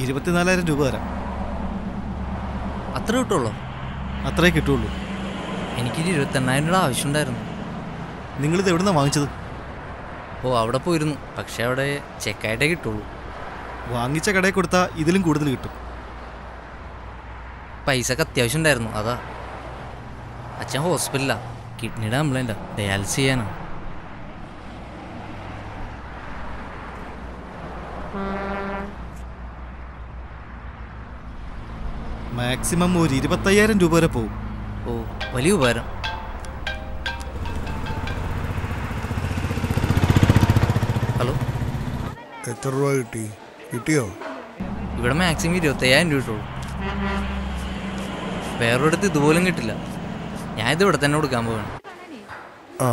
ഇരുപത്തിനാലായിരം രൂപ തരാം അത്ര കിട്ടുള്ളൂ അത്രേ കിട്ടുള്ളൂ എനിക്കൊരു ഇരുപത്തെണ്ണായിരം രൂപ ആവശ്യമുണ്ടായിരുന്നു നിങ്ങളിത് എവിടുന്നാണ് വാങ്ങിച്ചത് ഓ അവിടെ പോയിരുന്നു പക്ഷെ അവിടെ ചെക്കായിട്ടേ കിട്ടുള്ളൂ വാങ്ങിച്ച കടയിൽ കൊടുത്താൽ ഇതിലും കൂടുതൽ കിട്ടും പൈസക്ക് അത്യാവശ്യം ഉണ്ടായിരുന്നു അതാ അച്ഛൻ ഹോസ്പിറ്റലിലാണ് കിഡ്നിയുടെ കംപ്ലൈൻറ്റാ ഡയാലിസ് ചെയ്യാനാണ് മാക്സിമം ഒരു ഇരുപത്തയ്യായിരം രൂപ വരെ പോകും ഓ വലിയ ഉപകാരം ഹലോ എത്ര രൂപ കിട്ടി കിട്ടിയോ ഇവിടെ മാക്സിമം ഇരുപത്തയ്യായിരം രൂപ കിട്ടുള്ളൂ വേറൊരിടത്ത് ഇതുപോലും കിട്ടില്ല ഞാൻ ഇത് ഇവിടെ തന്നെ കൊടുക്കാൻ പോവാണ് ആ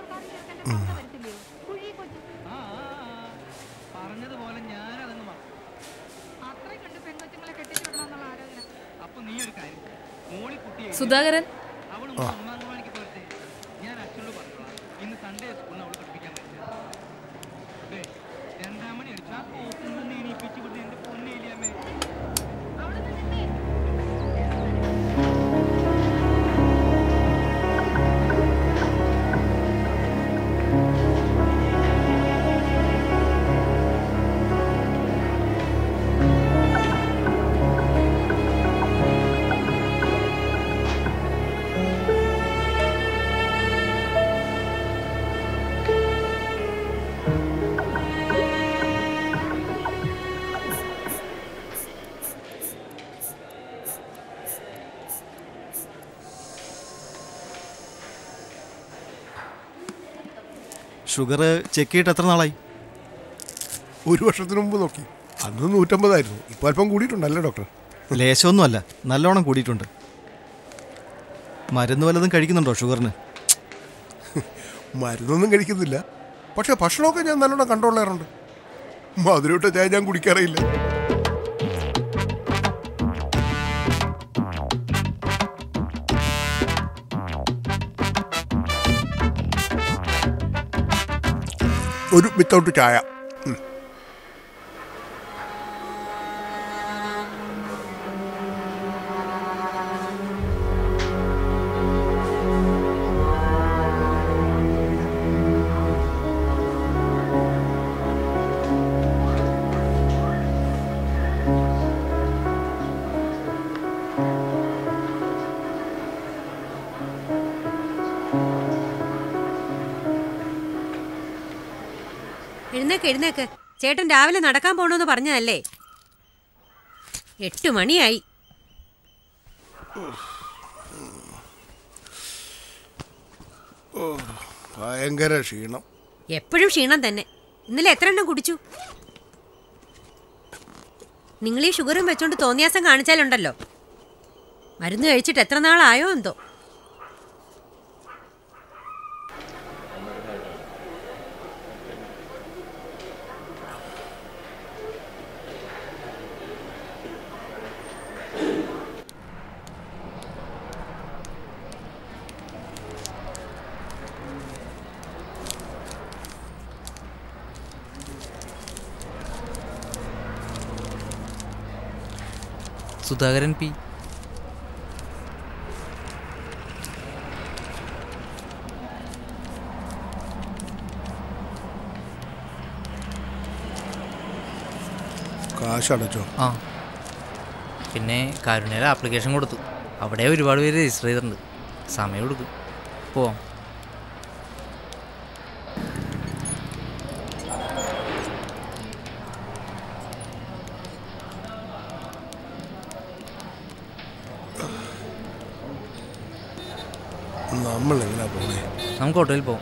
സുധാകരൻ ഷുഗർ ചെക്ക് ചെയ്തിട്ട് എത്ര നാളായി ഒരു വർഷത്തിന് മുമ്പ് നോക്കി അന്ന് നൂറ്റമ്പതായിരുന്നു ഇപ്പോൾ അല്പം കൂടിയിട്ടുണ്ടല്ലേ ഡോക്ടർ ലേശമൊന്നുമല്ല നല്ലോണം കൂടിയിട്ടുണ്ട് മരുന്ന് വല്ലതും കഴിക്കുന്നുണ്ടോ ഷുഗറിന് മരുന്നൊന്നും കഴിക്കുന്നില്ല പക്ഷേ ഭക്ഷണമൊക്കെ ഞാൻ നല്ലോണം കൺട്രോൾ ചെയ്യാറുണ്ട് മധുരമിട്ട ചായ ഞാൻ കുടിക്കാറില്ല ഒരു വിത്തൗട്ട് ചായ ഉം. എഴുന്നേക്ക് എഴുന്നേക്ക് ചേട്ടൻ രാവിലെ നടക്കാൻ പോണോന്ന് പറഞ്ഞതല്ലേ എട്ട് മണിയായി ഭയങ്കര ക്ഷീണം എപ്പോഴും ക്ഷീണം തന്നെ ഇന്നലെ എത്ര എണ്ണം കുടിച്ചു നിങ്ങൾ ഈ ഷുഗറും വെച്ചോണ്ട് തോന്നിയാസം കാണിച്ചാലുണ്ടല്ലോ മരുന്ന് കഴിച്ചിട്ട് എത്ര നാളായോ എന്തോ സുധാകരൻ പി കാശ് അടച്ചോ ആ പിന്നെ കാരുണ്യയിൽ ആപ്ലിക്കേഷൻ കൊടുത്തു അവിടെ ഒരുപാട് പേര് രജിസ്റ്റർ ചെയ്തിട്ടുണ്ട് സമയം കൊടുക്കും പോവാം നമ്മൾ എങ്ങനെയാ പോണേ നമുക്ക് ഓട്ടോയിൽ പോവാം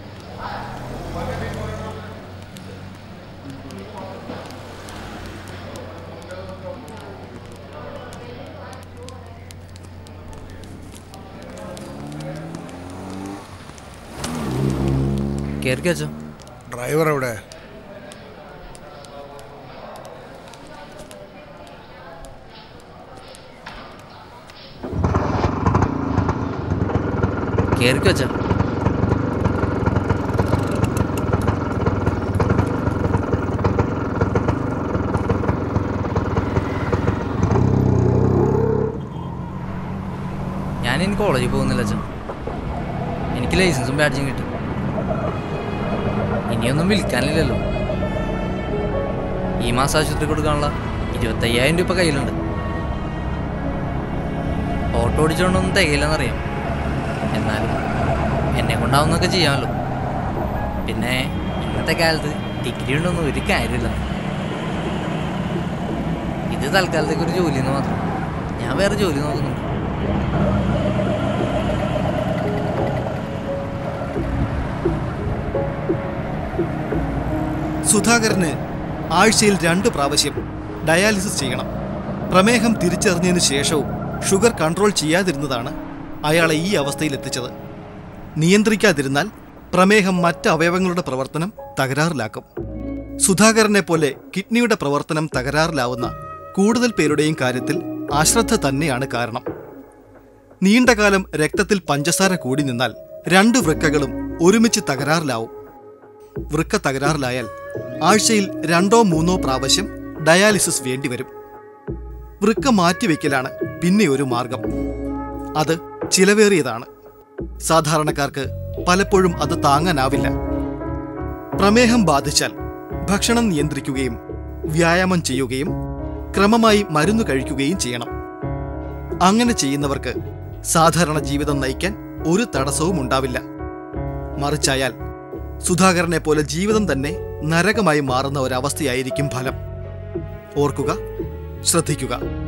കയറിക്കോ അച്ഛോ ഡ്രൈവർ എവിടെ കയറിക്കോ അച്ഛാ ഇനി കോളേജിൽ പോകുന്നില്ല അച്ഛൻ എനിക്ക് ലൈസൻസും ബാഡ്ജും കിട്ടി ഇനിയൊന്നും വിൽക്കാനില്ലല്ലോ ഈ മാസം ആശുപത്രി കൊടുക്കാനുള്ള ഇരുപത്തയ്യായിരം രൂപ കയ്യിലുണ്ട് ഓട്ടോ ഓടിച്ചുകൊണ്ടൊന്നും തികയില്ലെന്നറിയാം എന്നാലും എന്നെ കൊണ്ടാവുന്നൊക്കെ ചെയ്യാമല്ലോ പിന്നെ ഇന്നത്തെ കാലത്ത് ഡിഗ്രി ഉണ്ടൊന്നും ഒരു കാര്യമില്ല ഇത് തൽക്കാലത്തേക്ക് ഒരു ജോലി എന്ന് മാത്രം ഞാൻ വേറെ ജോലി നോക്കുന്നുണ്ട് സുധാകരന് ആഴ്ചയിൽ രണ്ട് പ്രാവശ്യം ഡയാലിസിസ് ചെയ്യണം പ്രമേഹം തിരിച്ചറിഞ്ഞതിന് ശേഷവും ഷുഗർ കൺട്രോൾ ചെയ്യാതിരുന്നതാണ് അയാളെ ഈ അവസ്ഥയിൽ എത്തിച്ചത് നിയന്ത്രിക്കാതിരുന്നാൽ പ്രമേഹം മറ്റ് അവയവങ്ങളുടെ പ്രവർത്തനം തകരാറിലാക്കും സുധാകരനെ പോലെ കിഡ്നിയുടെ പ്രവർത്തനം തകരാറിലാവുന്ന കൂടുതൽ പേരുടെയും കാര്യത്തിൽ അശ്രദ്ധ തന്നെയാണ് കാരണം നീണ്ടകാലം രക്തത്തിൽ പഞ്ചസാര കൂടി നിന്നാൽ രണ്ട് വൃക്കകളും ഒരുമിച്ച് തകരാറിലാവും വൃക്ക തകരാറിലായാൽ ആഴ്ചയിൽ രണ്ടോ മൂന്നോ പ്രാവശ്യം ഡയാലിസിസ് വേണ്ടിവരും വൃക്ക മാറ്റിവെക്കലാണ് പിന്നെ ഒരു മാർഗം അത് ചിലവേറിയതാണ് സാധാരണക്കാർക്ക് പലപ്പോഴും അത് താങ്ങാനാവില്ല പ്രമേഹം ബാധിച്ചാൽ ഭക്ഷണം നിയന്ത്രിക്കുകയും വ്യായാമം ചെയ്യുകയും ക്രമമായി മരുന്ന് കഴിക്കുകയും ചെയ്യണം അങ്ങനെ ചെയ്യുന്നവർക്ക് സാധാരണ ജീവിതം നയിക്കാൻ ഒരു തടസ്സവും ഉണ്ടാവില്ല മറിച്ചായാൽ സുധാകരനെ പോലെ ജീവിതം തന്നെ നരകമായി മാറുന്ന ഒരവസ്ഥയായിരിക്കും ഫലം ഓർക്കുക ശ്രദ്ധിക്കുക